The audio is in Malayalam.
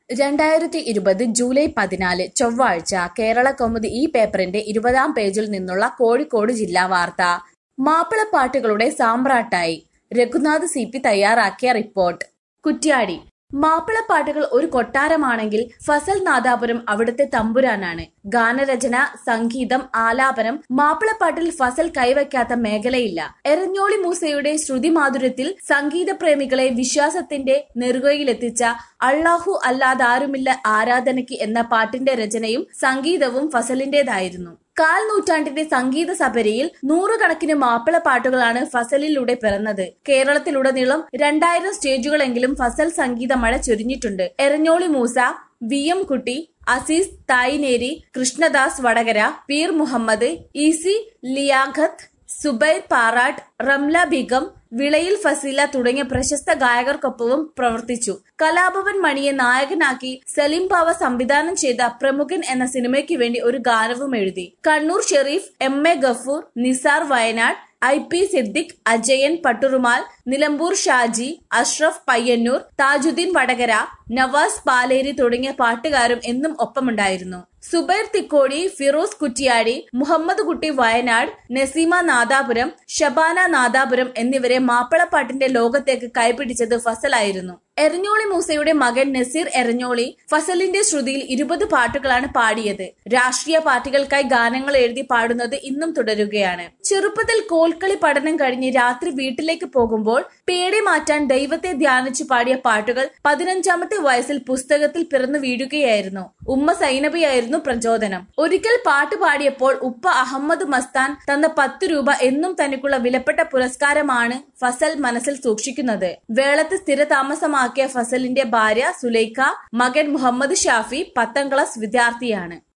രണ്ടായിരത്തി ഇരുപത് ജൂലൈ പതിനാല് ചൊവ്വാഴ്ച കേരള കൗമുദി ഈ പേപ്പറിന്റെ ഇരുപതാം പേജിൽ നിന്നുള്ള കോഴിക്കോട് ജില്ലാ വാർത്ത മാപ്പിളപ്പാട്ടുകളുടെ സാമ്രാട്ടായി രഘുനാഥ് സി പി തയ്യാറാക്കിയ റിപ്പോർട്ട് കുറ്റ്യാടി മാപ്പിളപ്പാട്ടുകൾ ഒരു കൊട്ടാരമാണെങ്കിൽ ഫസൽ നാദാപുരം അവിടുത്തെ തമ്പുരാനാണ് ഗാനരചന സംഗീതം ആലാപനം മാപ്പിളപ്പാട്ടിൽ ഫസൽ കൈവയ്ക്കാത്ത മേഖലയില്ല എരഞ്ഞോളി മൂസയുടെ ശ്രുതിമാധുര്യത്തിൽ സംഗീത പ്രേമികളെ വിശ്വാസത്തിന്റെ നെറുകയിലെത്തിച്ച അള്ളാഹു അല്ലാതാരുമില്ല ആരാധനയ്ക്ക് എന്ന പാട്ടിന്റെ രചനയും സംഗീതവും ഫസലിന്റേതായിരുന്നു കാൽ നൂറ്റാണ്ടിന്റെ സംഗീത സപരിയിൽ നൂറുകണക്കിന് മാപ്പിള പാട്ടുകളാണ് ഫസലിലൂടെ പിറന്നത് കേരളത്തിലുടനീളം രണ്ടായിരം സ്റ്റേജുകളെങ്കിലും ഫസൽ സംഗീത മഴ ചൊരിഞ്ഞിട്ടുണ്ട് എരഞ്ഞോളി മൂസ വി എം കുട്ടി അസീസ് തായിനേരി കൃഷ്ണദാസ് വടകര പീർ മുഹമ്മദ് ഈസി ലിയാഖത്ത് സുബൈർ പാറാട്ട് റംല ബീഗം വിളയിൽ ഫസീല തുടങ്ങിയ പ്രശസ്ത ഗായകർക്കൊപ്പവും പ്രവർത്തിച്ചു കലാഭവൻ മണിയെ നായകനാക്കി സലീം പാവ സംവിധാനം ചെയ്ത പ്രമുഖൻ എന്ന സിനിമയ്ക്ക് വേണ്ടി ഒരു ഗാനവും എഴുതി Kannur Shareef M A Gafoor Nisar Wayanad I P Siddique Ajayan Patturumal Nilambur Shaji Ashraf Payyanur Thajuddin Vadakara Navas Paleri തുടങ്ങിയ പാട്ടുകാരും എന്നും ഒപ്പമുണ്ടായിരുന്നു സുബൈർ തിക്കോടി ഫിറോസ് കുറ്റിയാടി മുഹമ്മദ് കുട്ടി വയനാട് നസീമ നാദാപുരം ഷബാന നാദാപുരം എന്നിവരെ മാപ്പിളപ്പാട്ടിന്റെ ലോകത്തേക്ക് കൈപിടിച്ചത് ഫസലായിരുന്നു എരഞ്ഞോളി മൂസയുടെ മകൻ നസീർ എരഞ്ഞോളി ഫസലിന്റെ ശ്രുതിയിൽ ഇരുപത് പാട്ടുകളാണ് പാടിയത് രാഷ്ട്രീയ പാർട്ടികൾക്കായി ഗാനങ്ങൾ എഴുതി പാടുന്നത് ഇന്നും തുടരുകയാണ് ചെറുപ്പത്തിൽ കോൽക്കളി പഠനം കഴിഞ്ഞ് രാത്രി വീട്ടിലേക്ക് പോകുമ്പോൾ പേടി മാറ്റാൻ ദൈവത്തെ ധ്യാനിച്ചു പാടിയ പാട്ടുകൾ പതിനഞ്ചാമത്തെ വയസ്സിൽ പുസ്തകത്തിൽ പിറന്നു വീഴുകയായിരുന്നു ഉമ്മ സൈനബിയായിരുന്നു പ്രചോദനം ഒരിക്കൽ പാട്ട് പാടിയപ്പോൾ ഉപ്പ അഹമ്മദ് മസ്താൻ തന്ന പത്ത് രൂപ എന്നും തനിക്കുള്ള വിലപ്പെട്ട പുരസ്കാരമാണ് ഫസൽ മനസ്സിൽ സൂക്ഷിക്കുന്നത് വേളത്ത് സ്ഥിരതാമസമാക്കിയ ഫസലിന്റെ ഭാര്യ സുലൈഖ മകൻ മുഹമ്മദ് ഷാഫി പത്താം ക്ലാസ് വിദ്യാർത്ഥിയാണ്